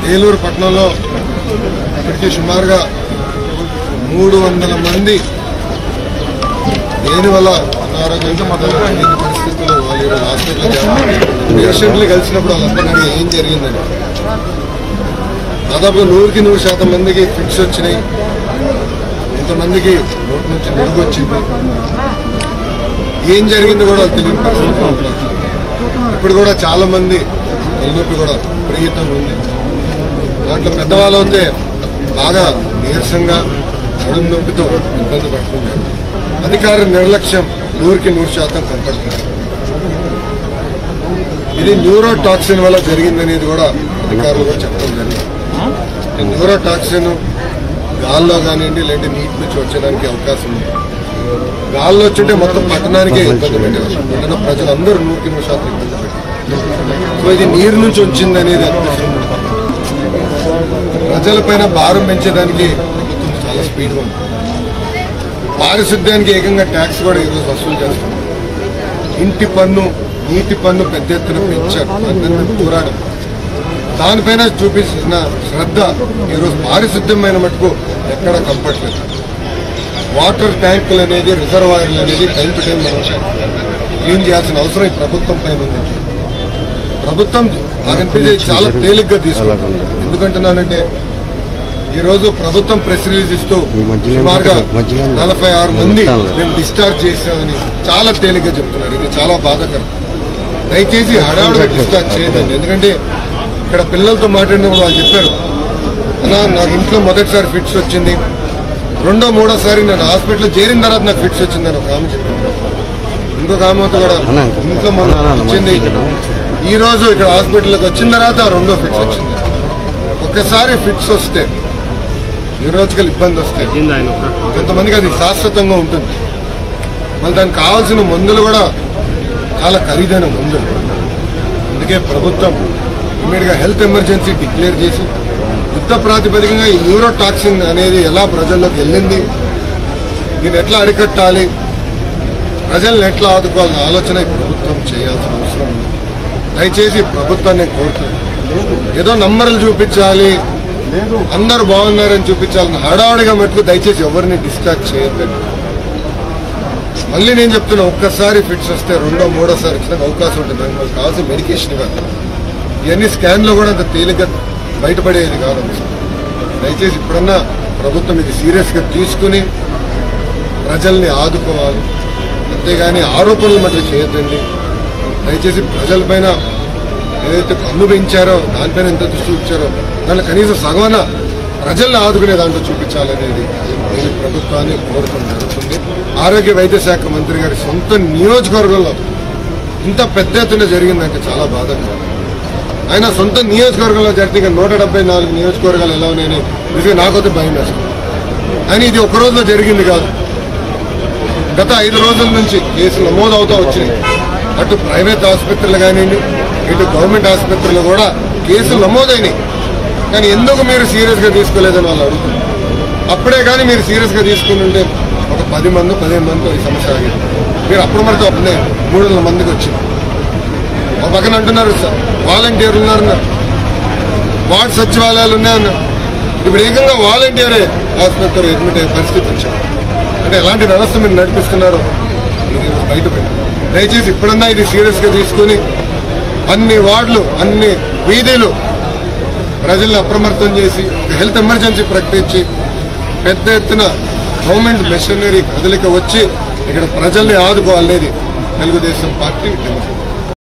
ఏలూరు పట్టణంలో ఇప్పటికీ సుమారుగా మూడు వందల మంది దేనివల్ల అనారోగ్యంతో మొదలైన పరిస్థితుల్లో వాళ్ళు ఈరోజు హాస్పిటల్ పేషెంట్లు కలిసినప్పుడు వాళ్ళందరినీ అడిగి ఏం జరిగిందని దాదాపు నూరుకి నూరు శాతం మందికి ఫిట్స్ వచ్చినాయి కొంతమందికి నోటి నుంచి నిరుగు వచ్చింది ఏం జరిగిందో కూడా వాళ్ళకి తెలియని పరిస్థితుల్లో ఉన్నారు. ఇప్పుడు కూడా చాలా మంది తలనొప్పి కూడా విపరీతంగా ఉంది దాంట్లో పెద్దవాళ్ళు అయితే బాగా నీరసంగా నడుము నొప్పితో ఇబ్బంది పడుతున్నారు అధికార నిర్లక్ష్యం నూరుకి నూరు శాతం కనపడుతుంది ఇది న్యూరో టాక్సిన్ వల్ల జరిగిందనేది కూడా అధికారులు కూడా చెప్పడం జరిగింది ఈ న్యూరో టాక్సిన్ గాల్లో కానివ్వండి లేదంటే నీటి నుంచి వచ్చేదానికి అవకాశం ఉంది గాల్లో వచ్చింటే మొత్తం పట్టణానికే ఇబ్బంది పెట్టేవాళ్ళు పట్టణ ప్రజలందరూ నూరుకి నూరు శాతం ఇబ్బంది పెట్టారు సో ఇది నీరు నుంచి వచ్చిందనేది అనిపిస్తుంది ప్రజలపైన భారం పెంచేదానికి ప్రభుత్వం చాలా స్పీడ్గా ఉంది పారిశుద్ధ్యానికి ఏకంగా ట్యాక్స్ కూడా ఈరోజు వసూలు చేస్తుంది ఇంటి పన్ను నీటి పన్ను పెద్ద ఎత్తున పెంచారు దాని మీద పోరాడం దానిపైన చూపించిన శ్రద్ధ ఈరోజు పారిశుద్ధ్యమైన మటుకు ఎక్కడ కంపట్లేదు వాటర్ ట్యాంకులు అనేది రిజర్వాయర్లు అనేది టైం టు టైం మనం క్లీన్ చేయాల్సిన అవసరం ఈ ప్రభుత్వం పైన ఉంది ప్రభుత్వం నాకనిపించే చాలా తేలిగ్గా తీసుకుంటుంది ఎందుకంటున్నానంటే ఈ రోజు ప్రభుత్వం ప్రెస్ రిలీజ్ ఇస్తూ సుమారుగా నలభై ఆరు మంది మేము డిశ్చార్జ్ చేసామని చాలా తేలిగ్గా చెప్తున్నారు ఇది చాలా బాధాకరం దయచేసి హడావుడిగా డిశ్చార్జ్ చేయదండి ఎందుకంటే ఇక్కడ పిల్లలతో మాట్లాడినప్పుడు వాళ్ళు చెప్పారు అన్నా నాకు ఇంట్లో మొదటిసారి ఫిట్స్ వచ్చింది రెండో మూడోసారి నేను హాస్పిటల్ చేరిన తర్వాత నాకు ఫిట్స్ వచ్చిందని ఒక ఆమె చెప్పింది ఇంకొక ఆమెతో కూడా ఇంట్లో మనం వచ్చింది ఈ రోజు ఇక్కడ హాస్పిటల్కి వచ్చిన తర్వాత రెండో ఫిట్స్ వచ్చింది ఒక్కసారి ఫిట్స్ వస్తే న్యూరాలజికల్ ఇబ్బంది వస్తే కొంతమందికి అది శాశ్వతంగా ఉంటుంది మళ్ళీ దానికి కావాల్సిన మందులు కూడా చాలా ఖరీదైన మందులు అందుకే ప్రభుత్వం ఇమీడియట్ గా హెల్త్ ఎమర్జెన్సీ డిక్లేర్ చేసి యుద్ధ ప్రాతిపదికగా ఈ న్యూరోటాక్సిన్ అనేది ఎలా ప్రజల్లోకి వెళ్ళింది దీన్ని ఎట్లా అరికట్టాలి ప్రజల్ని ఎట్లా ఆదుకోవాలన్న ఆలోచన ఈ ప్రభుత్వం చేయాల్సిన అవసరం ఉంది దయచేసి ప్రభుత్వాన్ని నేను కోరుతున్నాను ఏదో నంబర్లు చూపించాలి అందరు బాగున్నారని చూపించాలని హడావుడిగా మటుకు దయచేసి ఎవరిని డిశ్చార్జ్ చేయొద్దండి మళ్ళీ నేను చెప్తున్నా ఒక్కసారి ఫిట్స్ వస్తే రెండో మూడోసారి వచ్చిన అవకాశం ఉంటుంది దానికి మనకు కావాల్సిన మెడికేషన్ ఇవ్వాలి ఇవన్నీ స్కాన్ లో కూడా అంత తేలిగ్గా బయటపడేది కాదు దయచేసి ఇప్పుడన్నా ప్రభుత్వం ఇది సీరియస్ గా తీసుకుని ప్రజల్ని ఆదుకోవాలి అంతేగాని ఆరోపణలు మధ్య చేయొద్దండి దయచేసి ప్రజలపైన ఏదైతే పన్ను పెంచారో దానిపైన ఎంత దృష్టి ఇచ్చారో దాంట్లో కనీసం సగవన ప్రజల్ని ఆదుకునే దాంట్లో చూపించాలనేది నేను ప్రభుత్వాన్ని కోరటం జరుగుతుంది ఆరోగ్య వైద్య శాఖ మంత్రి గారి సొంత నియోజకవర్గంలో ఇంత పెద్ద ఎత్తున జరిగిందంటే చాలా బాధగా ఆయన సొంత నియోజకవర్గంలో జరిగితే ఇక నూట డెబ్బై నాలుగు నియోజకవర్గాలు ఎలా ఉన్నాయని నిజంగా నాకైతే భయం వేస్తుంది అని ఇది ఒక రోజులో జరిగింది కాదు గత ఐదు రోజుల నుంచి కేసులు నమోదవుతూ వచ్చినాయి అటు ప్రైవేట్ ఆసుపత్రులు కానివ్వండి ఇటు గవర్నమెంట్ ఆసుపత్రులు కూడా కేసులు నమోదైనాయి కానీ ఎందుకు మీరు సీరియస్ గా తీసుకోలేదని వాళ్ళు అడుగుతున్నారు అప్పుడే కానీ మీరు సీరియస్ గా తీసుకుని ఉంటే ఒక పది మంది పదిహేను మందితో ఈ సమస్య ఆగేది మీరు అప్పుడు మనతో అప్పుడే మూడు వందల మందికి వచ్చింది ఒక పక్కన అంటున్నారు సార్ వాలంటీర్లు ఉన్నారన్నారు వార్డు సచివాలయాలు ఉన్నాయన్నారు ఇప్పుడు ఏకంగా వాలంటీరే ఆసుపత్రి అడ్మిట్ అయ్యే పరిస్థితి వచ్చారు అంటే ఎలాంటి వ్యవస్థ మీరు నడిపిస్తున్నారో ఇది బయటపడి దయచేసి ఇప్పుడన్నా ఇది సీరియస్ గా తీసుకుని అన్ని వార్డులు అన్ని వీధులు ప్రజల్ని అప్రమత్తం చేసి హెల్త్ ఎమర్జెన్సీ ప్రకటించి పెద్ద ఎత్తున గవర్నమెంట్ మెషినరీ కదలిక వచ్చి ఇక్కడ ప్రజల్ని ఆదుకోవాలనేది తెలుగుదేశం పార్టీ డిమాండ్